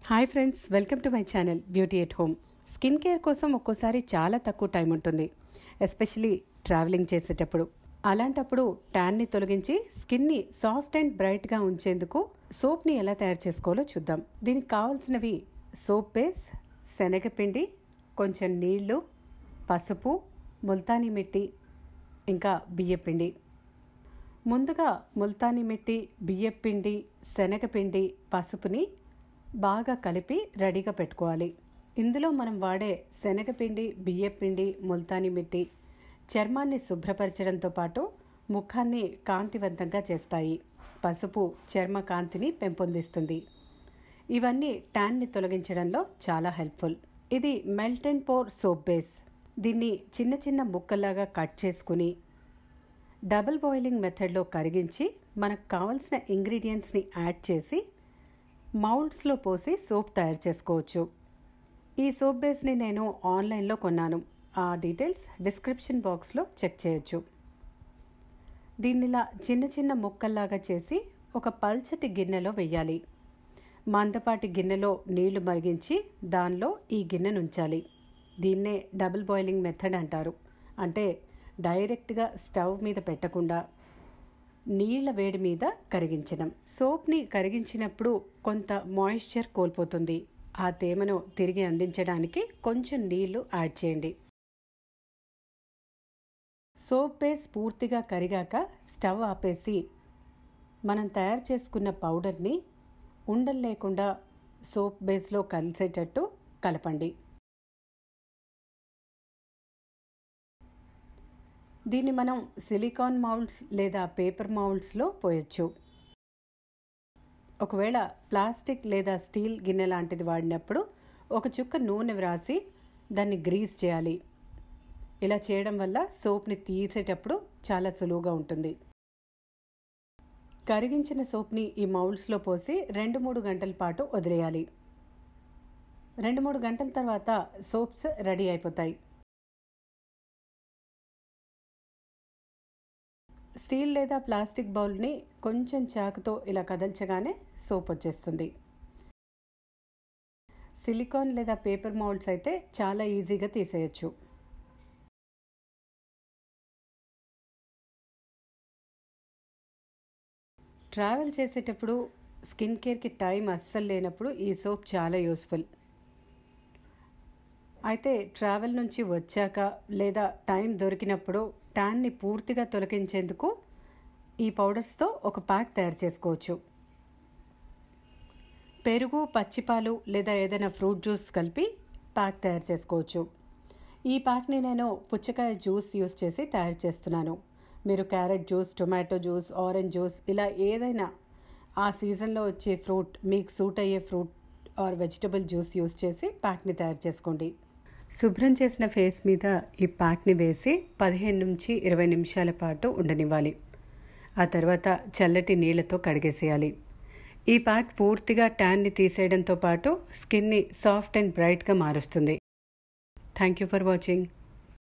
hi friends welcome to my channel beauty at home skin care కోసం ఒక్కోసారి చాలా తక్కువ టైం ఉంటుంది ఎస్పెషలీ ట్రావెలింగ్ చేసేటప్పుడు అలాంటప్పుడు ట్యాన్ని తొలగించి స్కిన్ని సాఫ్ట్ అండ్ బ్రైట్గా ఉంచేందుకు సోప్ని ఎలా తయారు చేసుకోవాలో చూద్దాం దీనికి కావాల్సినవి సోప్ బేస్ శనగపిండి కొంచెం నీళ్లు పసుపు ముల్తానీ మిట్టి ఇంకా బియ్యపిండి ముందుగా ముల్తానీ మిట్టి బియ్యపిండి శనగపిండి పసుపుని బాగా కలిపి రెడీగా పెట్టుకోవాలి ఇందులో మనం వాడే శనగపిండి బియ్యపిండి ముల్తానీ మిట్టి చర్మాన్ని శుభ్రపరచడంతో పాటు ముఖాన్ని కాంతివంతంగా చేస్తాయి పసుపు చర్మ కాంతిని పెంపొందిస్తుంది ఇవన్నీ ట్యాన్ని తొలగించడంలో చాలా హెల్ప్ఫుల్ ఇది melt and pour soap base దీన్ని చిన్న చిన్న ముక్కల్లాగా కట్ చేసుకుని డబుల్ బాయిలింగ్ మెథడ్లో కరిగించి మనకు కావలసిన ఇంగ్రీడియంట్స్ని యాడ్ చేసి మౌల్డ్స్లో పోసి సోప్ తయారు చేసుకోవచ్చు ఈ సోప్ బేస్ని నేను ఆన్లైన్లో కొన్నాను ఆ డీటెయిల్స్ డిస్క్రిప్షన్ బాక్స్లో చెక్ చేయొచ్చు దీన్నిలా చిన్న చిన్న ముక్కల్లాగా చేసి ఒక పల్చటి గిన్నెలో వెయ్యాలి మందపాటి గిన్నెలో నీళ్లు మరిగించి దానిలో ఈ గిన్నెను ఉంచాలి దీన్నే డబుల్ బాయిలింగ్ మెథడ్ అంటారు అంటే డైరెక్ట్గా స్టవ్ మీద పెట్టకుండా నీళ్ల వేడి మీద కరిగించడం సోప్ని కరిగించినప్పుడు కొంత మాయిశ్చర్ కోల్పోతుంది ఆ తేమను తిరిగి అందించడానికి కొంచెం నీళ్లు యాడ్ చేయండి సోప్ బేస్ పూర్తిగా కరిగాక స్టవ్ ఆపేసి మనం తయారు చేసుకున్న పౌడర్ని ఉండలు లేకుండా సోప్ బేస్లో కలిసేటట్టు కలపండి దీన్ని మనం సిలికాన్ మౌల్డ్స్ లేదా పేపర్ మౌల్డ్స్లో పోయొచ్చు ఒకవేళ ప్లాస్టిక్ లేదా స్టీల్ గిన్నె లాంటిది వాడినప్పుడు ఒక చుక్క నూనె వ్రాసి దాన్ని గ్రీస్ చేయాలి ఇలా చేయడం వల్ల సోప్ని తీసేటప్పుడు చాలా సులువుగా ఉంటుంది కరిగించిన సోప్ని ఈ మౌల్డ్స్లో పోసి రెండు మూడు గంటల పాటు వదిలేయాలి రెండు మూడు గంటల తర్వాత సోప్స్ రెడీ అయిపోతాయి స్టీల్ లేదా ప్లాస్టిక్ బౌల్ని కొంచెం చాకుతో ఇలా కదల్చగానే సోప్ వచ్చేస్తుంది సిలికాన్ లేదా పేపర్ మౌల్డ్స్ అయితే చాలా ఈజీగా తీసేయచ్చు ట్రావెల్ చేసేటప్పుడు స్కిన్ కేర్కి టైం అస్సలు లేనప్పుడు ఈ సోప్ చాలా యూస్ఫుల్ అయితే ట్రావెల్ నుంచి వచ్చాక లేదా టైం దొరికినప్పుడు ట్యాన్ని పూర్తిగా తొలగించేందుకు ఈ పౌడర్స్తో ఒక ప్యాక్ తయారు చేసుకోవచ్చు పెరుగు పచ్చిపాలు లేదా ఏదైనా ఫ్రూట్ జ్యూస్ కలిపి ప్యాక్ తయారు చేసుకోవచ్చు ఈ ప్యాక్ని నేను పుచ్చకాయ జ్యూస్ యూస్ చేసి తయారు చేస్తున్నాను మీరు carrot juice tomato juice orange juice ఇలా ఏదైనా ఆ సీజన్లో వచ్చే ఫ్రూట్ మీకు సూట్ అయ్యే fruit or vegetable juice use చేసి ప్యాక్ని తయారు చేసుకోండి శుభ్రం చేసిన ఫేస్ మీద ఈ ప్యాక్ని వేసి పదిహేను నుంచి ఇరవై నిమిషాల పాటు ఉండనివ్వాలి ఆ తర్వాత చల్లటి నీళ్లతో కడిగేసేయాలి ఈ ప్యాక్ పూర్తిగా ట్యాన్ని తీసేయడంతో పాటు స్కిన్ని సాఫ్ట్ అండ్ బ్రైట్గా మారుస్తుంది థ్యాంక్ యూ ఫర్ వాచింగ్